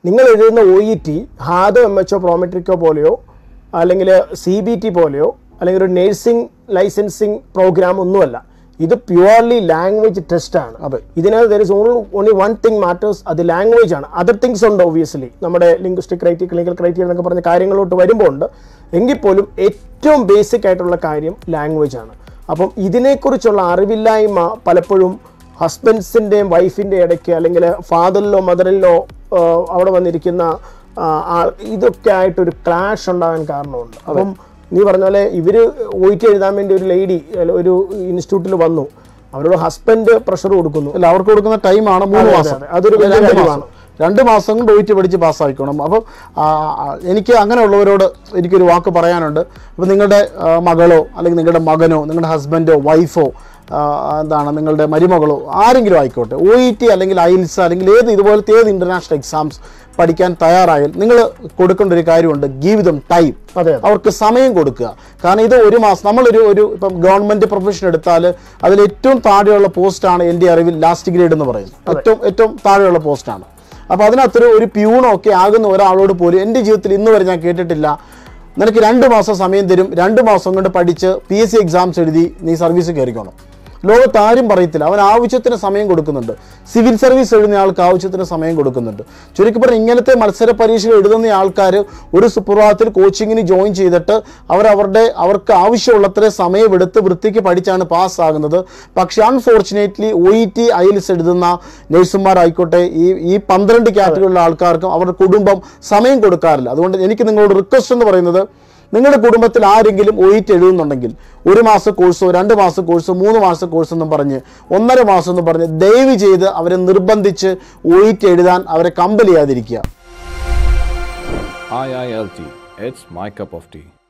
നിങ്ങൾ എഴുതുന്ന O E T ഹാദോ എം എച്ച് ഒ പ്രോമെട്രിക്കോ പോലെയോ അല്ലെങ്കിൽ സി ബി ടി പോലെയോ അല്ലെങ്കിൽ ഒരു നേഴ്സിംഗ് ലൈസൻസിങ് പ്രോഗ്രാം ഒന്നുമല്ല ഇത് പ്യുവർലി ലാംഗ്വേജ് ടെസ്റ്റ് ആണ് അതെ. ഇതിനകത്ത് there is only only one thing matters അത് ലാംഗ്വേജ് ആണ് അതർ തിങ്സ് ഉണ്ട് ഒബിയസ്ലി നമ്മുടെ ലിംഗ്വിസ്റ്റിക് ക്രൈറ്റീരിയ ക്ലിനിക്കൽ ക്രൈറ്റീരിയ എന്നൊക്കെ പറഞ്ഞ കാര്യങ്ങളോട്ട് വരുമ്പോൾ ഉണ്ട് എങ്കിൽ പോലും ഏറ്റവും ബേസിക് ആയിട്ടുള്ള കാര്യം ലാംഗ്വേജ് ആണ് അപ്പം ഇതിനെക്കുറിച്ചുള്ള അറിവില്ലായ്മ പലപ്പോഴും ഹസ്ബൻഡ്സിൻ്റെയും വൈഫിൻ്റെ ഇടയ്ക്ക് അല്ലെങ്കിൽ ഫാദറിലോ മദറിലോ അവിടെ വന്നിരിക്കുന്ന ആ, ആൾ- ഇതൊക്കെ ആയിട്ടൊരു ക്ലാഷ് ഉണ്ടാകാൻ കാരണമുണ്ട് അപ്പം നീ പറഞ്ഞ പോലെ ഇവര് ഒയിറ്റ് എഴുതാൻ വേണ്ടി ഒരു ലേഡി ഒരു ഇൻസ്റ്റിറ്റ്യൂട്ടിൽ വന്നു അവരോട് ഹസ്ബൻഡ് പ്രഷർ കൊടുക്കുന്നു അല്ല അവർക്ക് കൊടുക്കുന്ന ടൈമാണ് മൂന്ന് അതെ, മാസം അതെ. അതൊരു വലിയ രണ്ട് കാര്യമാണ്. മാസം. രണ്ട് മാസം കൊണ്ട് ഒയിറ്റ് പഠിച്ച് പാസ്സായിക്കണം അപ്പം ആ, ആ, എനിക്ക് അങ്ങനെയുള്ളവരോട് എനിക്കൊരു വാക്ക് പറയാനുണ്ട് ഇപ്പം നിങ്ങളുടെ ആ, മകളോ അല്ലെങ്കിൽ നിങ്ങളുടെ മകനോ നിങ്ങളുടെ ഹസ്ബൻഡോ വൈഫോ എന്താണ് നിങ്ങളുടെ മരുമകളോ ആരെങ്കിലും ആയിക്കോട്ടെ ഒ ഇ ടി അല്ലെങ്കിൽ ഐൽസ് അല്ലെങ്കിൽ ഏത് ഇതുപോലത്തെ ഏത് ഇൻ്റർനാഷണൽ എക്സാംസ് പഠിക്കാൻ തയ്യാറായാൽ നിങ്ങൾ കൊടുക്കേണ്ട ഒരു കാര്യമുണ്ട് ഗീവ് ദം ടൈം അതെ അവർക്ക് സമയം കൊടുക്കുക കാരണം ഇത് ഒരു മാസം നമ്മളൊരു ഒരു ഇപ്പം ഗവൺമെന്റ് പ്രൊഫഷൻ എടുത്താൽ അതിൽ ഏറ്റവും താഴെയുള്ള പോസ്റ്റാണ് എൻ്റെ അറിവിൽ ലാസ്റ്റ് ഗ്രേഡ് എന്ന് പറയുന്നത് ഏറ്റവും ഏറ്റവും താഴെയുള്ള പോസ്റ്റാണ് അപ്പോൾ അതിനകത്തൊരു ഒരു പ്യൂണോ ഒക്കെ ആകുന്ന ഒരാളോട് പോലും എൻ്റെ ജീവിതത്തിൽ ഇന്ന് വരെ ഞാൻ കേട്ടിട്ടില്ല നിനക്ക് രണ്ട് മാസം സമയം തരും രണ്ട് മാസം കൊണ്ട് പഠിച്ച് പി എസ് സി എക്സാംസ് എഴുതി നീ സർവീസ് കയറിക്കോണം ലോകത്ത് ആരും പറയത്തില്ല അവൻ ആവശ്യത്തിന് സമയം കൊടുക്കുന്നുണ്ട് സിവിൽ സർവീസ് എഴുതുന്ന ആൾക്ക് ആവശ്യത്തിന് സമയം കൊടുക്കുന്നുണ്ട് ചുരുക്കി പറഞ്ഞാൽ ഇങ്ങനത്തെ മത്സര പരീക്ഷകൾ എഴുതുന്ന ആൾക്കാർ ഒരു സുപ്രഭാതത്തിൽ കോച്ചിങ്ങിന് ജോയിൻ ചെയ്തിട്ട് അവർ അവരുടെ അവർക്ക് ആവശ്യമുള്ളത്ര സമയമെടുത്ത് വൃത്തിക്ക് പഠിച്ചാണ് പാസ്സാകുന്നത് പക്ഷേ unfortunately O E T IELTS എഴുതുന്ന നഴ്സുമാരായിക്കോട്ടെ ഈ ഈ പന്ത്രണ്ട് കാറ്റഗറിയിലുള്ള ആൾക്കാർക്കും അവരുടെ കുടുംബം സമയം കൊടുക്കാറില്ല അതുകൊണ്ട് എനിക്ക് നിങ്ങളോട് റിക്വസ്റ്റ് എന്ന് പറയുന്നത് നിങ്ങളുടെ കുടുംബത്തിൽ ആരെങ്കിലും ഒയിറ്റ് എഴുതുന്നുണ്ടെങ്കിൽ ഒരു മാസ കോഴ്സോ രണ്ട് മാസ കോഴ്സോ മൂന്ന് മാസ കോഴ്സോ എന്നും പറഞ്ഞ് ഒന്നര മാസം എന്നും പറഞ്ഞ് ദയവ് ചെയ്ത് അവരെ നിർബന്ധിച്ച് ഒയിറ്റ് എഴുതാൻ അവരെ കമ്പൽ ചെയ്യാതിരിക്കുക IILT, it's my cup of tea.